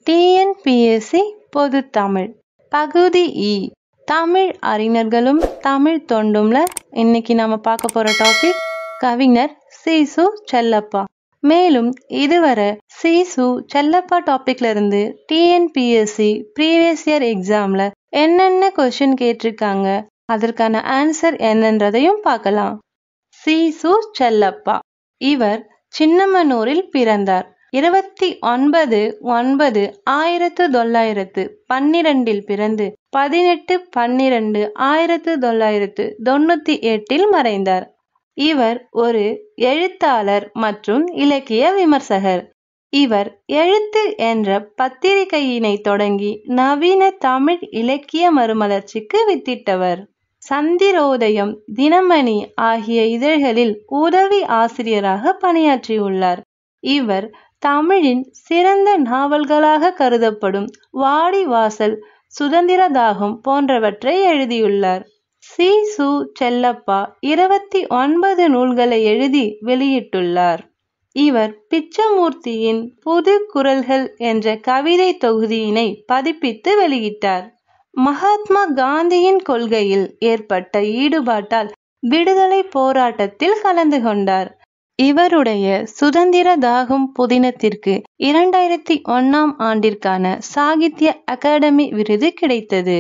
TNPSC பொதுத் தமிழ் பகுதி இ தமிழ் அறிஞர்களும் தமிழ் தொண்டும்ல இன்னைக்கு நாம பார்க்க போற டாபிக் கவிஞர் சீசு செல்லப்பா மேலும் இதுவரை சீசு செல்லப்பா டாபிக்ல இருந்து டிஎன்பிஎஸ்சி ப்ரீவியஸ் இயர் எக்ஸாம்ல என்னென்ன கொஸ்டின் கேட்டிருக்காங்க அதற்கான ஆன்சர் என்னன்றதையும் பார்க்கலாம் சீசு செல்லப்பா இவர் சின்னமனூரில் பிறந்தார் இருபத்தி ஒன்பது ஒன்பது ஆயிரத்து தொள்ளாயிரத்து பன்னிரண்டில் பிறந்து பதினெட்டு பன்னிரண்டு ஆயிரத்து தொள்ளாயிரத்து தொண்ணூத்தி எட்டில் மறைந்தார் இவர் ஒரு எழுத்தாளர் மற்றும் இலக்கிய விமர்சகர் இவர் எழுத்து என்ற பத்திரிகையினை தொடங்கி நவீன தமிழ் இலக்கிய மறுமலர்ச்சிக்கு வித்திட்டவர் சந்திரோதயம் தினமணி ஆகிய இதழ்களில் உதவி ஆசிரியராக பணியாற்றியுள்ளார் இவர் தமிழின் சிறந்த நாவல்களாக கருதப்படும் வாடிவாசல் சுதந்திர தாகம் போன்றவற்றை எழுதியுள்ளார் சி சு செல்லப்பா இருபத்தி ஒன்பது நூல்களை எழுதி வெளியிட்டுள்ளார் இவர் பிச்சமூர்த்தியின் புது குரல்கள் என்ற கவிதை தொகுதியினை பதிப்பித்து வெளியிட்டார் மகாத்மா காந்தியின் கொள்கையில் ஏற்பட்ட ஈடுபாட்டால் விடுதலை போராட்டத்தில் கலந்து கொண்டார் இவருடைய சுதந்திர தாகம் புதினத்திற்கு இரண்டாயிரத்தி ஒன்னாம் ஆண்டிற்கான சாகித்ய அகாடமி விருது கிடைத்தது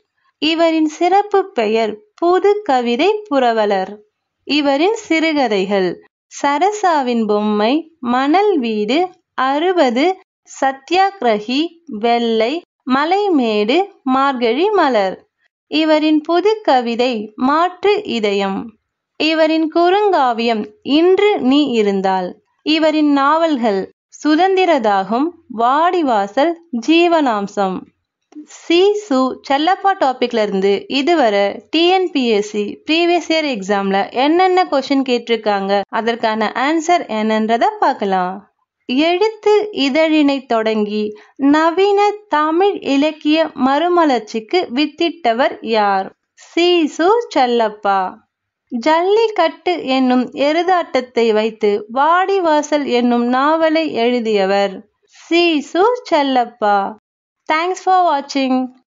இவரின் சிறப்பு பெயர் புது கவிதை புரவலர் இவரின் சிறுகதைகள் சரசாவின் பொம்மை மணல் வீடு அறுபது சத்யாகிரகி வெள்ளை மலைமேடு மார்கழி மலர் இவரின் புது கவிதை மாற்று இதயம் இவரின் குறுங்காவியம் இன்று நீ இருந்தால் இவரின் நாவல்கள் சுதந்திரதாகும் வாடிவாசல் ஜீவனாம்சம் சி சு செல்லப்பா டாபிக்ல இருந்து இதுவரை டிஎன்பிஎஸ்சி ப்ரீவியஸ் இயர் எக்ஸாம்ல என்னென்ன கொஸ்டின் கேட்டிருக்காங்க அதற்கான ஆன்சர் என்னன்றத பார்க்கலாம் எழுத்து இதழினை தொடங்கி நவீன தமிழ் இலக்கிய மறுமலர்ச்சிக்கு வித்திட்டவர் யார் சி சு செல்லப்பா ஜல்லிக்கட்டு என்னும் எருதாட்டத்தை வைத்து வாடிவாசல் என்னும் நாவலை எழுதியவர் சி சு செல்லப்பா தேங்க்ஸ் ஃபார் வாட்சிங்